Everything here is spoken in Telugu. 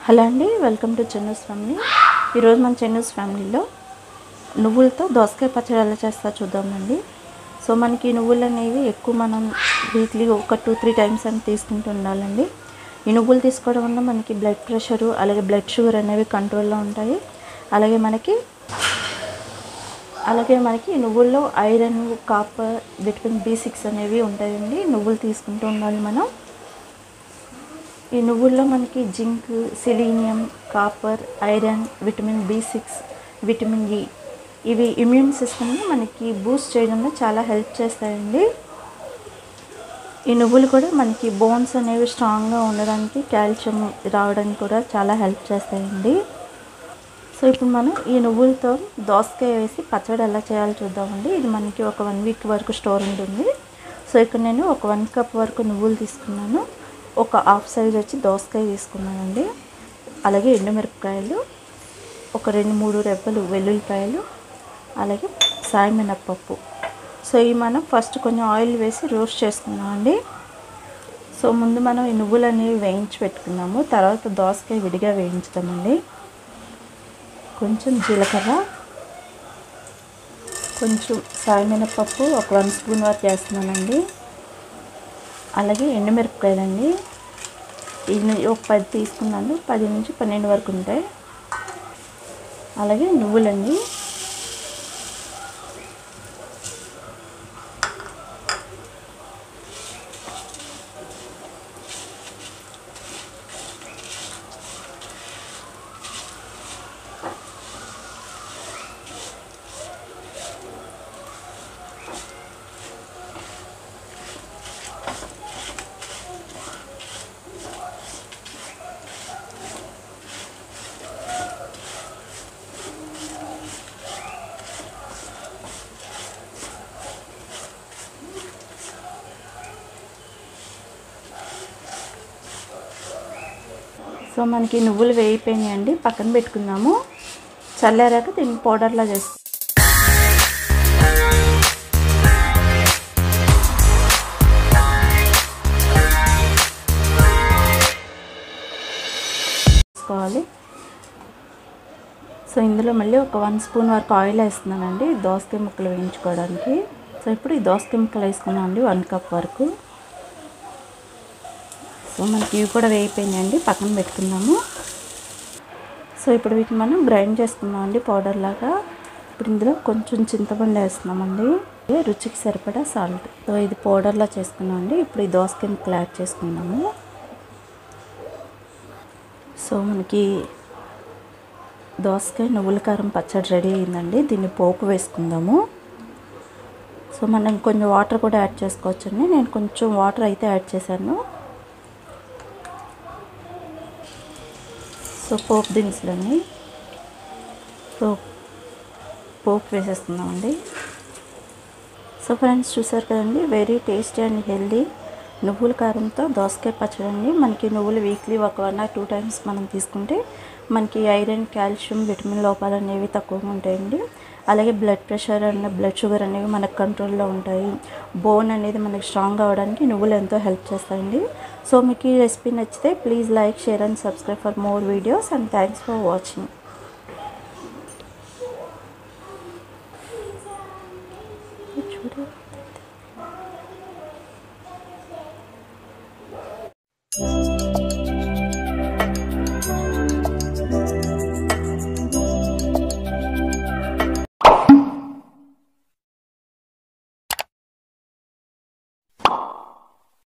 హలో అండి వెల్కమ్ టు చెన్నూస్ ఫ్యామిలీ ఈరోజు మన చెన్నూస్ ఫ్యామిలీలో నువ్వులతో దోసకాయ పచ్చడి ఎలా చేస్తా చూద్దామండి సో మనకి ఈ నువ్వులు అనేవి ఎక్కువ మనం వీక్లీ ఒక టూ త్రీ టైమ్స్ అని తీసుకుంటూ ఉండాలండి ఈ నువ్వులు తీసుకోవడం వల్ల మనకి బ్లడ్ ప్రెషరు అలాగే బ్లడ్ షుగర్ అనేవి కంట్రోల్లో ఉంటాయి అలాగే మనకి అలాగే మనకి ఈ నువ్వుల్లో iron copper vitamin B six అనేవి ఉంటాయండి నువ్వులు తీసుకుంటూ ఉండాలి మనం ఈ నువ్వుల్లో మనకి zinc selenium copper iron vitamin B six vitamin E ఇవి ఇమ్యూన్ సిస్టమ్ని మనకి బూస్ట్ చేయడంలో చాలా హెల్ప్ చేస్తాయండి ఈ నువ్వులు కూడా మనకి బోన్స్ అనేవి స్ట్రాంగ్గా ఉండడానికి కాల్షియం రావడానికి కూడా చాలా హెల్ప్ చేస్తాయండి సో ఇప్పుడు మనం ఈ నువ్వులతో దోసకాయ వేసి పచ్చడి ఎలా చేయాలో చూద్దామండి ఇది మనకి ఒక వన్ వీక్ వరకు స్టోర్ ఉంటుంది సో ఇక్కడ నేను ఒక వన్ కప్ వరకు నువ్వులు తీసుకున్నాను ఒక హాఫ్ సైజ్ వచ్చి దోసకాయ తీసుకున్నానండి అలాగే ఎండుమిరపకాయలు ఒక రెండు మూడు రెబ్బలు వెల్లుల్లిపాయలు అలాగే సాయమినప్పప్పు సో ఇవి మనం ఫస్ట్ కొంచెం ఆయిల్ వేసి రోస్ట్ చేసుకున్నామండి సో ముందు మనం ఈ నువ్వులు అనేవి వేయించి పెట్టుకున్నాము తర్వాత దోసకాయ విడిగా వేయించుతామండి కొంచెం జీలకర్ర కొంచెం సాయమినపప్పు ఒక వన్ స్పూన్ వరకు వేస్తున్నానండి అలాగే ఎండుమిరపకాయలండి ఇది ఒక పది తీసుకున్నాను పది నుంచి పన్నెండు వరకు ఉంటాయి అలాగే నువ్వులండి సో మనకి నువ్వులు వేయిపోయినాయండి పక్కన పెట్టుకుందాము చల్లారాక దీన్ని పౌడర్లా చేస్తాం తీసుకోవాలి సో ఇందులో మళ్ళీ ఒక వన్ స్పూన్ వరకు ఆయిల్ వేస్తున్నానండి దోసకాయ ముక్కలు వేయించుకోవడానికి సో ఇప్పుడు ఈ దోసకాయ ముక్కలు వేసుకున్నాం అండి వన్ కప్ వరకు సో మనకి ఇవి కూడా వేయిపోయినాయండి పక్కన పెట్టుకుందాము సో ఇప్పుడు వీటిని మనం గ్రైండ్ చేసుకుందాం అండి పౌడర్ లాగా ఇప్పుడు ఇందులో కొంచెం చింతపండు వేస్తున్నామండి రుచికి సరిపడా సాల్ట్ సో ఇది పౌడర్లా చేసుకున్నాం అండి ఇప్పుడు ఈ దోసకాయ ముక్కలు యాడ్ చేసుకున్నాము సో మనకి దోసకాయ నువ్వుల కారం పచ్చడి రెడీ అయిందండి దీన్ని పోపు వేసుకుందాము సో మనం కొంచెం వాటర్ కూడా యాడ్ చేసుకోవచ్చండి నేను కొంచెం వాటర్ అయితే యాడ్ చేశాను సో పోపు దినుసులని సో పోపు వేసేస్తున్నామండి సో ఫ్రెండ్స్ చూసారు కదండి వెరీ టేస్టీ అండ్ హెల్దీ నువ్వుల కారంతో దోసకాయ పచ్చడి అండి మనకి నువ్వులు వీక్లీ ఒక వన్ ఆర్ టూ టైమ్స్ మనం తీసుకుంటే మనకి ఐరన్ కాల్షియం విటమిన్ లోపాలు అనేవి తక్కువగా ఉంటాయండి అలాగే blood pressure and blood sugar అనేవి మనకు కంట్రోల్లో ఉంటాయి బోన్ అనేది మనకి స్ట్రాంగ్ అవ్వడానికి నువ్వులు ఎంతో హెల్ప్ చేస్తాయండి సో మీకు ఈ రెసిపీ నచ్చితే please like share and subscribe for more videos and thanks for watching